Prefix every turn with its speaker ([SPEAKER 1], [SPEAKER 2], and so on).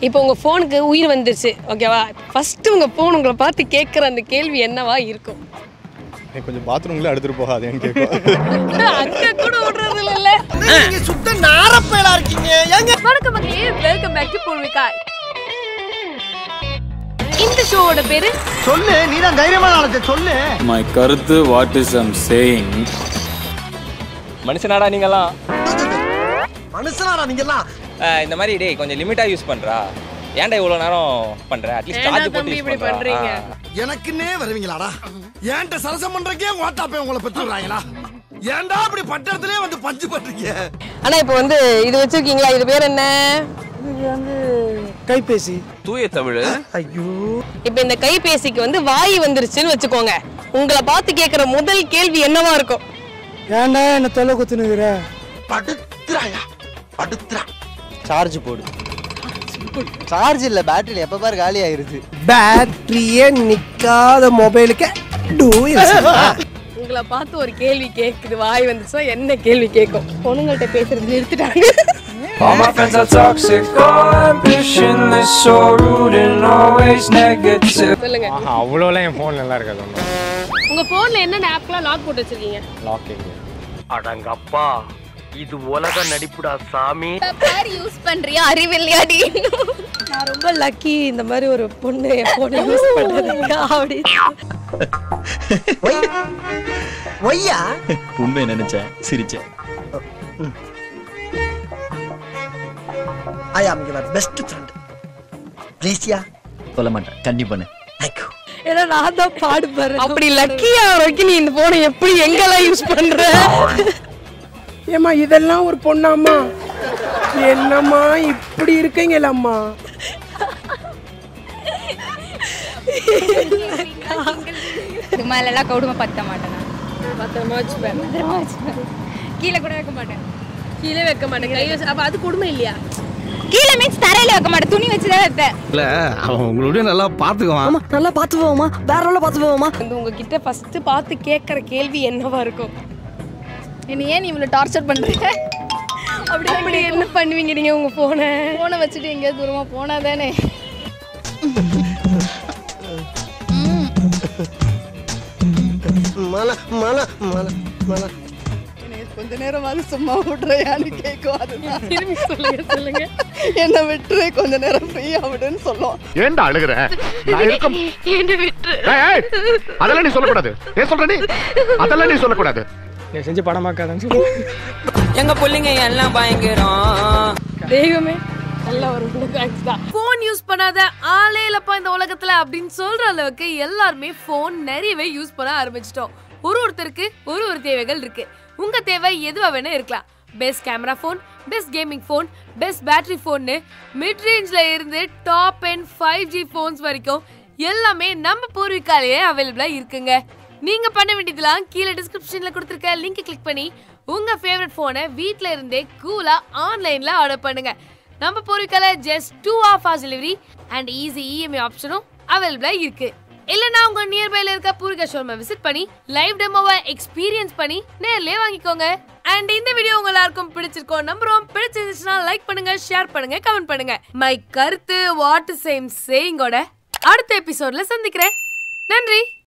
[SPEAKER 1] இப்போ உங்க ஃபோனுக்கு உயிர் வந்துருச்சு ஓகேவா ஃபர்ஸ்ட் உங்க ஃபோன் உங்களை பார்த்து கேட்குற அந்த கேள்வி என்னவா இருக்கும்
[SPEAKER 2] எனக்கு கொஞ்சம் பாத்ரூம்ல எடுத்துட்டு போகாதேன்னு கேட்கும்
[SPEAKER 1] அங்க கூட விடுறது இல்ல
[SPEAKER 3] நீங்க சுத்த நாரப்பயலா இருக்கீங்க ஏங்க
[SPEAKER 1] வணக்கம் மக்களே வெல்கம் பேக் டு பூர்விகா இந்த ஷோவோட பேரு
[SPEAKER 3] சொல்லு நீ தான் தைரியமான ஆளத்தை சொல்லு
[SPEAKER 4] மை கருத்து வாட் இஸ் ஐம் சேயிங்
[SPEAKER 5] மனுஷனாடா நீங்கெல்லாம்
[SPEAKER 3] மனுஷனாடா நீங்க எல்லாம்
[SPEAKER 5] அஹ் இந்த மாதிரி டேய் கொஞ்சம் லிமிட்டா யூஸ் பண்றா ஏன்டா இவ்வளவு நேரம் பண்ற அட்லீஸ்ட்
[SPEAKER 1] ஏன்டா
[SPEAKER 5] சார்ஜ் போட்டு
[SPEAKER 1] தம்பி
[SPEAKER 5] யூஸ்
[SPEAKER 1] இப்படி
[SPEAKER 5] பண்றா
[SPEAKER 1] பண்றீங்க?
[SPEAKER 5] ஆ.
[SPEAKER 3] எனக்குன்னே வருவீங்களாடா ஏன்ட்ட சரசம் பண்றக்கே ஓட்டாப்பே உங்களை பெற்றுறாங்களா ஏன்டா அப்படி பட்டத்திலே வந்து பஞ்சு பண்றீங்க
[SPEAKER 1] ஆனா இப்போ வந்து இது வச்சிருக்கீங்களா இது பேர் என்ன
[SPEAKER 3] கைபேசி
[SPEAKER 5] தூய தமிழ்
[SPEAKER 3] ஐயோ
[SPEAKER 1] இப்போ இந்த கைபேசிக்கு வந்து வாய் வந்துருச்சுன்னு வச்சுக்கோங்க உங்களை பார்த்து கேட்குற முதல் கேள்வி என்னவா இருக்கும்
[SPEAKER 6] ஏன்டா என்ன தொலை குத்துனுக்குற
[SPEAKER 3] படுத்துறாயா படுத்துறா
[SPEAKER 7] சார்ஜ் போடு சார்ஜ் இல்ல பேட்டரி எப்ப பாரு காலி ஆயிருது
[SPEAKER 6] பேட்டரியே நிக்காத மொபைலுக்கு டூ
[SPEAKER 1] உங்களை பார்த்து ஒரு கேள்வி கேட்குது வாய் வந்துச்சுன்னா என்ன கேள்வி கேட்கும் பொண்ணுங்கள்ட்ட பேசுறது நிறுத்திட்டாங்க
[SPEAKER 4] All my friends are toxic, all ambitionless, so rude and always negative.
[SPEAKER 1] சொல்லுங்க
[SPEAKER 2] அவ்வளோலாம் என் ஃபோன் நல்லா இருக்காது ஒன்றும்
[SPEAKER 1] உங்க போன்ல என்னென்ன ஆப்லாம் லாக் போட்டு வச்சிருக்கீங்க
[SPEAKER 2] லாக்கிங்
[SPEAKER 3] அடங்கப்பா இது உலக நடிப்புடா சாமி
[SPEAKER 8] யூஸ் பண்றியா அறிவில்லையாடி
[SPEAKER 1] நான் ரொம்ப லக்கி இந்த மாதிரி ஒரு பொண்ணு என் போனை யூஸ் பண்றதுக்கு அப்படி
[SPEAKER 3] ஒய்யா
[SPEAKER 7] உண்மை நினைச்சேன் சிரிச்சேன்
[SPEAKER 3] ஐ ஆம் யுவர் பெஸ்ட் ஃப்ரெண்ட் ப்ளீஸ்யா
[SPEAKER 7] சொல்ல மாட்டேன் கண்டிப்பானு
[SPEAKER 3] தேங்க்யூ
[SPEAKER 1] ஏன்னா நான் தான் பாடுபடுறேன் அப்படி லக்கியா வரைக்கும் நீ இந்த போனை எப்படி எங்கெல்லாம் யூஸ் பண்ற
[SPEAKER 6] ஏமா இதெல்லாம் ஒரு பொண்ணாம்மா என்னம்மா இப்படி இருக்கீங்களம்மா
[SPEAKER 8] இது மேலெல்லாம் கௌடுமை பத்த மாட்டேன் நான்.
[SPEAKER 1] பத்திரமா வச்சுப்பேன்
[SPEAKER 8] பத்திரமா வச்சுப்பேன். கீழே கூட வைக்க மாட்டேன்
[SPEAKER 1] கீழே வைக்க மாட்டேன் கை வச்சு அப்ப அது கொடுமை இல்லையா
[SPEAKER 8] கீழே மீன்ஸ் தரையில வைக்க மாட்டேன் துணி வச்சு தான் வைப்பேன்
[SPEAKER 9] இல்ல அவன் உங்களுடைய நல்லா பாத்துக்குவான்
[SPEAKER 6] நல்லா பார்த்து போவோமா வேற உள்ள பார்த்து போவோமா
[SPEAKER 1] வந்து உங்ககிட்ட ஃபர்ஸ்ட் பார்த்து கேட்குற கேள்வி என்னவா இருக்கும்
[SPEAKER 8] என்ன ஏன் நீ இவ்வளோ டார்ச்சர் பண்ற
[SPEAKER 1] அப்படி அப்படி என்ன பண்ணுவீங்க நீங்க உங்க போனை
[SPEAKER 8] ஃபோனை வச்சுட்டு எங்கேயாவது தூரமா போனா தானே
[SPEAKER 3] மல மல மல மல
[SPEAKER 10] கொஞ்ச நேரமாவது சும்மா விட்றையான்னு கேட்கும் அதுதான்
[SPEAKER 1] திரும்பி சொல்லுங்க சொல்லுங்க
[SPEAKER 10] என்ன விட்டுரு கொஞ்ச நேரம் ஃப்ரீயா விடுன்னு சொல்லுவோம்
[SPEAKER 11] ஏன்டா அழுகுற நான் இருக்கம்
[SPEAKER 1] என்ன விட்டு
[SPEAKER 11] ஏய், ஏய், அதெல்லாம் நீ சொல்லக்கூடாது ஏன் சொல்ற நீ அதெல்லாம் நீ சொல்லக்கூடாது
[SPEAKER 6] நீ செஞ்சு படமாக்காதன்னு சொல்லு
[SPEAKER 5] எங்க புள்ளைங்க எல்லாம் பயங்கரம்
[SPEAKER 1] தெய்வமே நல்ல ஒரு தேங்க்ஸ் தான் ஃபோன் யூஸ் பண்ணாத ஆளே இல்லப்பா இந்த உலகத்துல அப்படின்னு சொல்ற அளவுக்கு எல்லாருமே ஃபோன் நிறையவே யூஸ் பண்ண ஆரம்பிச்சிட்டோம் ஒரு ஒருத்தருக்கு ஒரு ஒரு தேவைகள் இருக்கு உங்க தேவை எதுவா வேணா இருக்கலாம் best camera phone best gaming phone best battery ஃபோன்னு மிட் ரேஞ்ச்ல இருந்து top and five G phones வரைக்கும் எல்லாமே நம்ம பூர்விகாலேயே அவைலபிளா இருக்குங்க நீங்க பண்ண வேண்டியதுலாம் கீழே டிஸ்கிரிப்ஷன்ல கொடுத்துருக்க லிங்க் கிளிக் பண்ணி உங்க ஃபேவரட் போனை வீட்ல இருந்தே கூலா ஆன்லைன்ல ஆர்டர் பண்ணுங்க நம்ம பூர்விகால just two half hours delivery and easy EMI ஆப்ஷனும் அவைலபிளா இருக்கு இல்லனா உங்க நியர்பைல இருக்க பூர்விகா ஷோரூமை விசிட் பண்ணி லைவ் டெமோவை எக்ஸ்பீரியன்ஸ் பண்ணி நேர்லயே வாங்கிக்கோங்க அண்ட் இந்த வீடியோ உங்க எல்லாருக்கும் பிடிச்சிருக்கோம் நம்புறோம் பிடிச்சிருந்துச்சுன்னா லைக் பண்ணுங்க ஷேர் பண்ணுங்க கமெண்ட் பண்ணுங்க மை கருத்து வாட் சேம் சேயிங்கோட அடுத்த எபிசோட்ல சந்திக்கிறேன் நன்றி